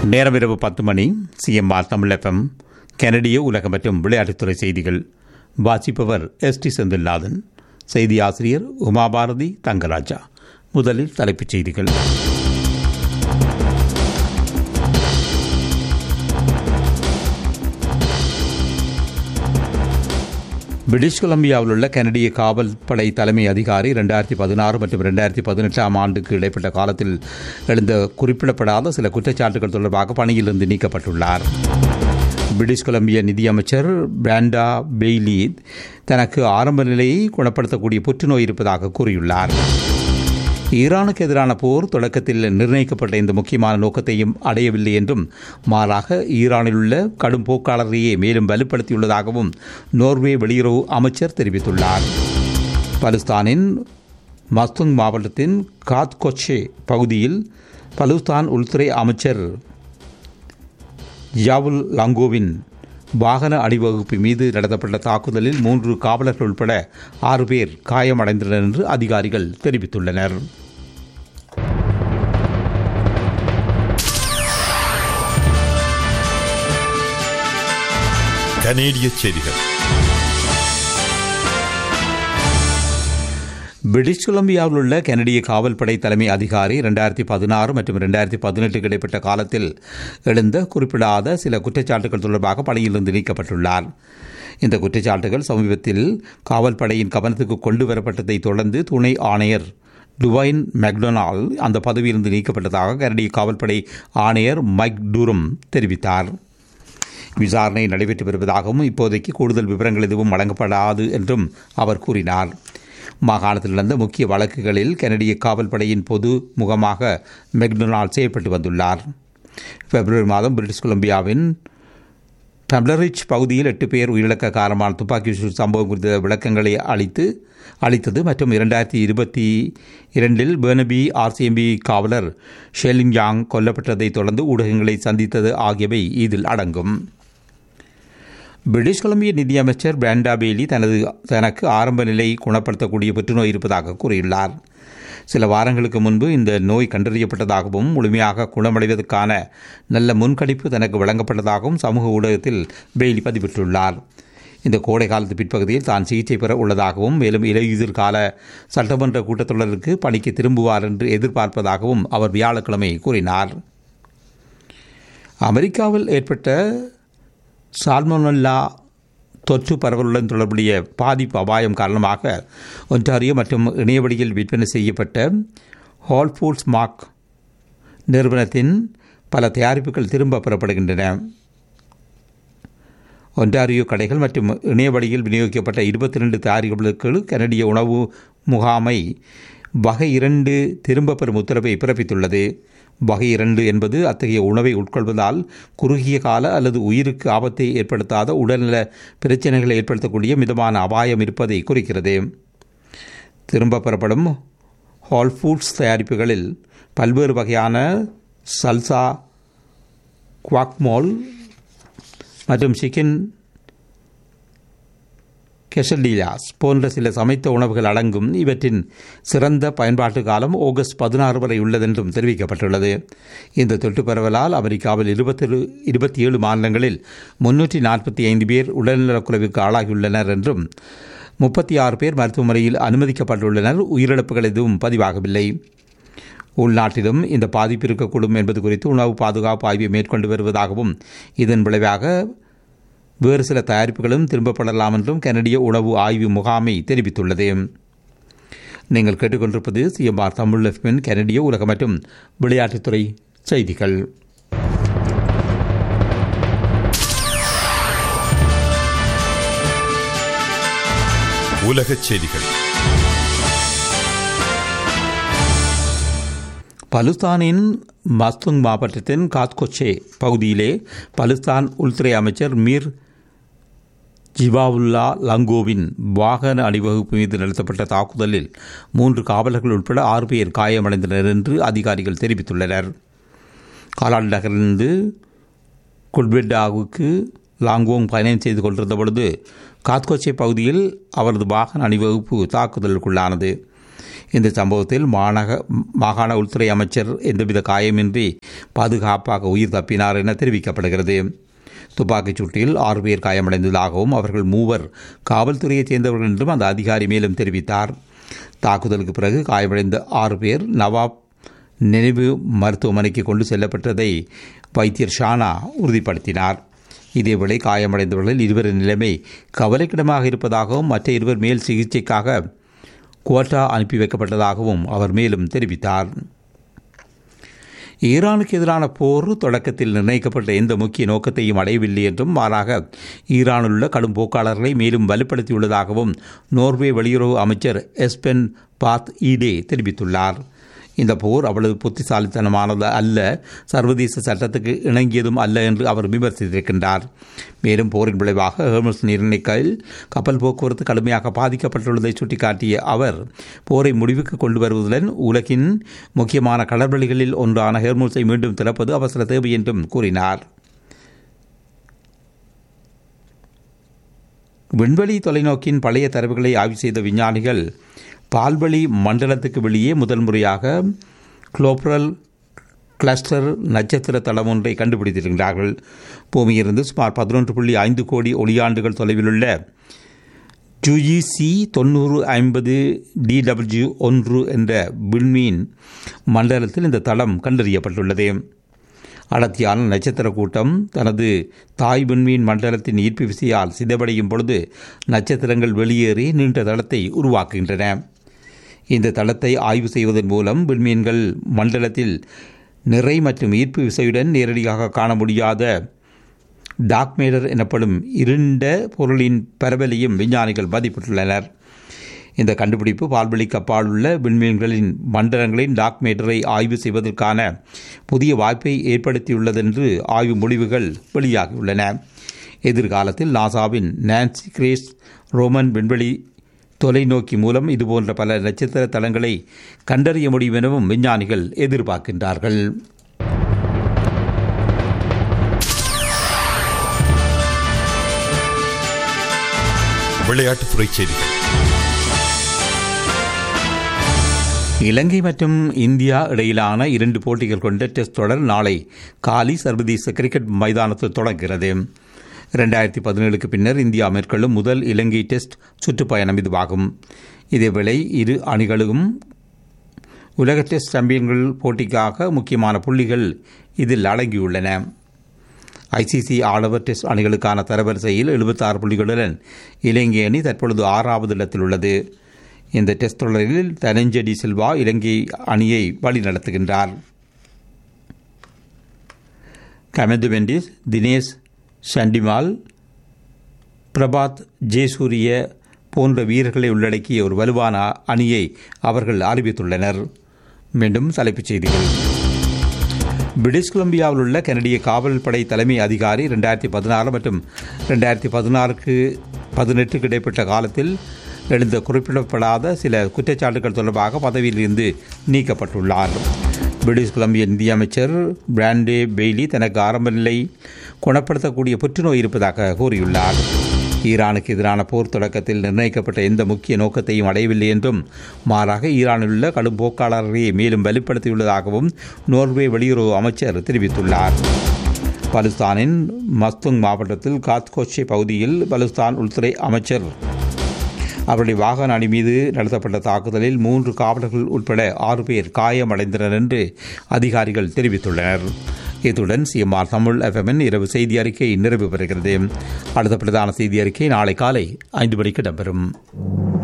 நேரம் இரவு பத்து மணி சிஎம்ஆர் தமிழகம் கனடிய உலக மற்றும் விளையாட்டுத்துறை செய்திகள் வாசிப்பவர் எஸ் டி செந்தில்நாதன் செய்தி ஆசிரியர் உமாபாரதி தங்கராஜா முதலில் தலைப்புச் செய்திகள் பிரிட்டிஷ் கொலம்பியாவில் உள்ள கனடிய காவல்படை தலைமை அதிகாரி ரெண்டாயிரத்தி பதினாறு மற்றும் ரெண்டாயிரத்தி பதினெட்டாம் ஆண்டுக்கு இடைப்பட்ட காலத்தில் எழுந்த குறிப்பிடப்படாத சில குற்றச்சாட்டுகள் தொடர்பாக பணியிலிருந்து நீக்கப்பட்டுள்ளார் பிரிட்டிஷ் கொலம்பிய நிதியமைச்சர் பிராண்டா பெய்லி தனக்கு ஆரம்ப நிலையை குணப்படுத்தக்கூடிய புற்றுநோய் இருப்பதாக கூறியுள்ளார் ஈரானுக்கு எதிரான போர் தொடக்கத்தில் நிர்ணயிக்கப்பட்ட இந்த முக்கியமான நோக்கத்தையும் அடையவில்லை என்றும் மாறாக ஈரானில் உள்ள கடும் போக்காளரையே மேலும் வலுப்படுத்தியுள்ளதாகவும் நோர்வே வெளியுறவு அமைச்சர் தெரிவித்துள்ளார் பலுஸ்தானின் மஸ்துங் மாவட்டத்தின் காத் கொச்சே பகுதியில் பலுஸ்தான் உள்துறை அமைச்சர் ஜாவுல் லங்கோவின் வாகன அணிவகுப்பு மீது நடத்தப்பட்ட தாக்குதலில் மூன்று காவலர்கள் உட்பட ஆறு பேர் காயமடைந்தனர் என்று அதிகாரிகள் தெரிவித்துள்ளனர் கனேடிய செய்திகள் பிரிட்டிஷ் கொலம்பியாவில் உள்ள கனடிய காவல்படை தலைமை அதிகாரி ரெண்டாயிரத்தி பதினாறு மற்றும் ரெண்டாயிரத்தி பதினெட்டுக்கு இடைப்பட்ட காலத்தில் எழுந்த குறிப்பிடாத சில குற்றச்சாட்டுகள் தொடர்பாக பணியிலிருந்து நீக்கப்பட்டுள்ளார் இந்த குற்றச்சாட்டுகள் சமீபத்தில் காவல்படையின் கவனத்துக்கு கொண்டு வரப்பட்டதை தொடர்ந்து துணை ஆணையர் டுவைன் மெக்டொனால் அந்த பதவியிலிருந்து நீக்கப்பட்டதாக கனடிய காவல்படை ஆணையர் மைக் டூரம் தெரிவித்தார் விசாரணை நடைபெற்று வருவதாகவும் இப்போதைக்கு கூடுதல் விவரங்கள் எதுவும் வழங்கப்படாது என்றும் அவர் கூறினார் மாகாணத்தில் நடந்த முக்கிய வழக்குகளில் கனடிய காவல்படையின் பொது முகமாக மெக்டொனால்ட் செய்யப்பட்டு வந்துள்ளார் பிப்ரவரி மாதம் பிரிட்டிஷ் கொலம்பியாவின் டப்ளரிச் பகுதியில் எட்டு பேர் உயிரிழக்க காரணமான துப்பாக்கி சூடு சம்பவம் குறித்த விளக்கங்களை அளித்து அளித்தது மற்றும் இரண்டாயிரத்தி இருபத்தி இரண்டில் பேர்னபி ஆர்சிஎம்பி காவலர் ஷெலிங் யாங் கொல்லப்பட்டதை தொடர்ந்து ஊடகங்களை சந்தித்தது ஆகியவை இதில் அடங்கும் பிரிட்டிஷ் கொலம்பிய நிதியமைச்சர் பிராண்டா பேலி தனது தனக்கு ஆரம்ப நிலை குணப்படுத்தக்கூடிய புற்றுநோய் இருப்பதாக கூறியுள்ளார் சில வாரங்களுக்கு முன்பு இந்த நோய் கண்டறியப்பட்டதாகவும் முழுமையாக குணமடைவதற்கான நல்ல முன்கணிப்பு தனக்கு வழங்கப்பட்டதாகவும் சமூக ஊடகத்தில் பெய்லி பதிவிட்டுள்ளார் இந்த கோடை காலத்து பிற்பகுதியில் தான் சிகிச்சை பெற உள்ளதாகவும் மேலும் இலையுதிர் கால சட்டமன்ற கூட்டத்தொடருக்கு பணிக்கு திரும்புவார் என்று எதிர்பார்ப்பதாகவும் அவர் வியாழக்கிழமை கூறினார் அமெரிக்காவில் ஏற்பட்ட சால்மோனல்லா தொற்று பரவலுடன் தொடர்புடைய பாதிப்பு அபாயம் காரணமாக ஒன்டாரியோ மற்றும் இணையவழியில் விற்பனை செய்யப்பட்ட ஹால் ஃபுட்ஸ் மார்க் நிறுவனத்தின் பல தயாரிப்புகள் திரும்ப பெறப்படுகின்றன ஒன்டாரியோ கடைகள் மற்றும் இணையவழியில் விநியோகிக்கப்பட்ட இருபத்தி ரெண்டு தயாரிப்புகளுக்கு கனடிய உணவு முகாமை வகை இரண்டு திரும்ப பெறும் உத்தரவை பிறப்பித்துள்ளது வகை இரண்டு என்பது அத்தகைய உணவை உட்கொள்வதால் குறுகிய கால அல்லது உயிருக்கு ஆபத்தை ஏற்படுத்தாத உடல்நல பிரச்சனைகளை ஏற்படுத்தக்கூடிய மிதமான அபாயம் இருப்பதை குறிக்கிறது திரும்ப பெறப்படும் ஹால் ஃபுட்ஸ் தயாரிப்புகளில் பல்வேறு வகையான சல்சா குவாக்மோல் மற்றும் சிக்கன் கெஷல்டிலாஸ் போன்ற சில சமைத்த உணவுகள் அடங்கும் இவற்றின் சிறந்த பயன்பாட்டு காலம் ஆகஸ்ட் பதினாறு வரை உள்ளதென்றும் தெரிவிக்கப்பட்டுள்ளது இந்த தொற்று பரவலால் அமெரிக்காவில் இருபத்தேழு இருபத்தி ஏழு மாநிலங்களில் முன்னூற்றி நாற்பத்தி ஐந்து பேர் உடல்நலக்குறைவுக்கு ஆளாகியுள்ளனர் என்றும் முப்பத்தி ஆறு பேர் மருத்துவமனையில் அனுமதிக்கப்பட்டுள்ளனர் உயிரிழப்புகள் எதுவும் பதிவாகவில்லை உள்நாட்டிலும் இந்த பாதிப்பு இருக்கக்கூடும் என்பது குறித்து உணவு பாதுகாப்பு ஆய்வை மேற்கொண்டு வருவதாகவும் இதன் விளைவாக வேறு சில தயாரிப்புகளும் திரும்பப்படலாம் என்றும் கனடிய உணவு ஆய்வு முகாமை தெரிவித்துள்ளது நீங்கள் கேட்டுக்கொண்டிருப்பது சிஎம்ஆர் தமிழ் எஃப்என் கனடிய உலக மற்றும் விளையாட்டுத்துறை செய்திகள் உலகச் செய்திகள் பலுஸ்தானின் மஸ்துங் மாவட்டத்தின் காத்கொச்சே பகுதியிலே பலுஸ்தான் உள்துறை அமைச்சர் மீர் ஜிவாவுல்லா லங்கோவின் வாகன அணிவகுப்பு மீது நடத்தப்பட்ட தாக்குதலில் மூன்று காவலர்கள் உட்பட ஆறு பேர் காயமடைந்தனர் என்று அதிகாரிகள் தெரிவித்துள்ளனர் காலால் நகரிலிருந்து குல்பெட்டாவுக்கு லாங்கோங் பயணம் செய்து கொண்டிருந்த பொழுது காத்கோச்சே பகுதியில் அவரது வாகன அணிவகுப்பு தாக்குதலுக்குள்ளானது இந்த சம்பவத்தில் மாநக மாகாண உள்துறை அமைச்சர் எந்தவித காயமின்றி பாதுகாப்பாக உயிர் தப்பினார் என தெரிவிக்கப்படுகிறது துப்பாக்கிச் சூட்டில் ஆறு பேர் காயமடைந்ததாகவும் அவர்கள் மூவர் காவல்துறையைச் சேர்ந்தவர்கள் என்றும் அந்த அதிகாரி மேலும் தெரிவித்தார் தாக்குதலுக்கு பிறகு காயமடைந்த ஆறு பேர் நவாப் நினைவு மருத்துவமனைக்கு கொண்டு செல்லப்பட்டதை வைத்தியர் ஷானா உறுதிப்படுத்தினார் இதேவேளை காயமடைந்தவர்களில் இருவரின் நிலைமை கவலைக்கிடமாக இருப்பதாகவும் மற்ற இருவர் மேல் சிகிச்சைக்காக குவாட்டா அனுப்பி வைக்கப்பட்டதாகவும் அவர் மேலும் தெரிவித்தார் ஈரானுக்கு எதிரான போர் தொடக்கத்தில் நிர்ணயிக்கப்பட்ட எந்த முக்கிய நோக்கத்தையும் அடையவில்லை என்றும் மாறாக ஈரானில் உள்ள கடும் போக்காளர்களை மேலும் வலுப்படுத்தியுள்ளதாகவும் நோர்வே வெளியுறவு அமைச்சர் எஸ்பென் பாத் ஈடே தெரிவித்துள்ளார் இந்த போர் அவ்வளவு புத்திசாலித்தனமானது அல்ல சர்வதேச சட்டத்துக்கு இணங்கியதும் அல்ல என்று அவர் விமர்சித்திருக்கின்றார் மேலும் போரின் விளைவாக ஹெர்மஸ் நீரிணைக்கையில் கப்பல் போக்குவரத்து கடுமையாக பாதிக்கப்பட்டுள்ளதை சுட்டிக்காட்டிய அவர் போரை முடிவுக்கு கொண்டு வருவதுடன் உலகின் முக்கியமான கடற்வழிகளில் ஒன்றான ஹெர்மூஸை மீண்டும் திறப்பது அவசர தேவை என்றும் கூறினார் விண்வெளி தொலைநோக்கின் பழைய தரவுகளை ஆய்வு செய்த விஞ்ஞானிகள் பால்வழி மண்டலத்துக்கு வெளியே முதல் முறையாக குளோப்ரல் கிளஸ்டர் நட்சத்திர தளம் ஒன்றை கண்டுபிடித்திருக்கிறார்கள் பூமியிலிருந்து சுமார் பதினொன்று புள்ளி ஐந்து கோடி ஒளியாண்டுகள் தொலைவிலுள்ள ஜுஇசி தொண்ணூறு ஐம்பது டிடபிள்யூ ஒன்று என்ற விண்மீன் மண்டலத்தில் இந்த தளம் கண்டறியப்பட்டுள்ளது அடர்த்தியான நட்சத்திர கூட்டம் தனது தாய் விண்மீன் மண்டலத்தின் ஈர்ப்பு விசையால் சிதைவடையும் பொழுது நட்சத்திரங்கள் வெளியேறி நீண்ட தளத்தை உருவாக்குகின்றன இந்த தளத்தை ஆய்வு செய்வதன் மூலம் விண்மீன்கள் மண்டலத்தில் நிறை மற்றும் ஈர்ப்பு விசையுடன் நேரடியாக காண முடியாத டார்க் மேடர் எனப்படும் இருண்ட பொருளின் பரவலையும் விஞ்ஞானிகள் மதிப்பிட்டுள்ளனர் இந்த கண்டுபிடிப்பு பால்வெளிக்கு அப்பால் உள்ள விண்மீன்களின் மண்டலங்களின் டார்க் மேட்டரை ஆய்வு செய்வதற்கான புதிய வாய்ப்பை ஏற்படுத்தியுள்ளதென்று ஆய்வு முடிவுகள் வெளியாகியுள்ளன எதிர்காலத்தில் நாசாவின் நான்சி கிரேஸ் ரோமன் விண்வெளி தொலைநோக்கி மூலம் இதுபோன்ற பல நட்சத்திர தளங்களை கண்டறிய முடியும் எனவும் விஞ்ஞானிகள் எதிர்பார்க்கின்றார்கள் விளையாட்டுத்துறை செய்திகள் இலங்கை மற்றும் இந்தியா இடையிலான இரண்டு போட்டிகள் கொண்ட டெஸ்ட் தொடர் நாளை காலி சர்வதேச கிரிக்கெட் மைதானத்தில் தொடங்குகிறது இரண்டாயிரத்தி பதினேழுக்கு பின்னர் இந்தியா மேற்கொள்ளும் முதல் இலங்கை டெஸ்ட் சுற்றுப்பயணம் இதுவாகும் இதேவேளை இரு அணிகளும் உலக டெஸ்ட் சாம்பியன்கள் போட்டிக்காக முக்கியமான புள்ளிகள் இதில் அடங்கியுள்ளன ஐசிசி ஆடவர் டெஸ்ட் அணிகளுக்கான தரவரிசையில் எழுபத்தாறு புள்ளிகளுடன் இலங்கை அணி தற்பொழுது ஆறாவது இடத்தில் உள்ளது இந்த டெஸ்ட் தொடரில் தனஞ்சடி சில்வா இலங்கை அணியை வழிநடத்துகின்றார் கமெந்து மெண்டிஸ் தினேஷ் சண்டிமால் பிரபாத் ஜெயசூரிய போன்ற வீரர்களை உள்ளடக்கிய ஒரு வலுவான அணியை அவர்கள் அறிவித்துள்ளனர் மீண்டும் தலைப்புச் செய்திகள் பிரிட்டிஷ் கொலம்பியாவில் உள்ள கனடிய காவல் படை தலைமை அதிகாரி ரெண்டாயிரத்தி பதினாறு மற்றும் ரெண்டாயிரத்தி பதினாறுக்கு பதினெட்டுக்கு இடைப்பட்ட காலத்தில் எழுந்த குறிப்பிடப்படாத சில குற்றச்சாட்டுகள் தொடர்பாக பதவியில் இருந்து நீக்கப்பட்டுள்ளார் பிரிட்டிஷ் கொலம்பிய நிதியமைச்சர் பிராண்டே பெய்லி தனக்கு ஆரம்ப நிலை குணப்படுத்தக்கூடிய புற்றுநோய் இருப்பதாக கூறியுள்ளார் ஈரானுக்கு எதிரான போர் தொடக்கத்தில் நிர்ணயிக்கப்பட்ட எந்த முக்கிய நோக்கத்தையும் அடையவில்லை என்றும் மாறாக ஈரானில் உள்ள கடும் போக்காளர்களை மேலும் வலுப்படுத்தியுள்ளதாகவும் நோர்வே வெளியுறவு அமைச்சர் தெரிவித்துள்ளார் பலுஸ்தானின் மஸ்துங் மாவட்டத்தில் காத்கோச்சே பகுதியில் பலுஸ்தான் உள்துறை அமைச்சர் அவருடைய வாகன அணி மீது நடத்தப்பட்ட தாக்குதலில் மூன்று காவலர்கள் உட்பட ஆறு பேர் காயமடைந்தனர் என்று அதிகாரிகள் தெரிவித்துள்ளனர் இத்துடன் சிஎம்ஆர் தமிழ் எஃப்எம்என் இரவு செய்தி அறிக்கை நிறைவு பெறுகிறது அடுத்த பிரதான செய்தி அறிக்கை நாளை காலை ஐந்து மணிக்கு இடம்பெறும்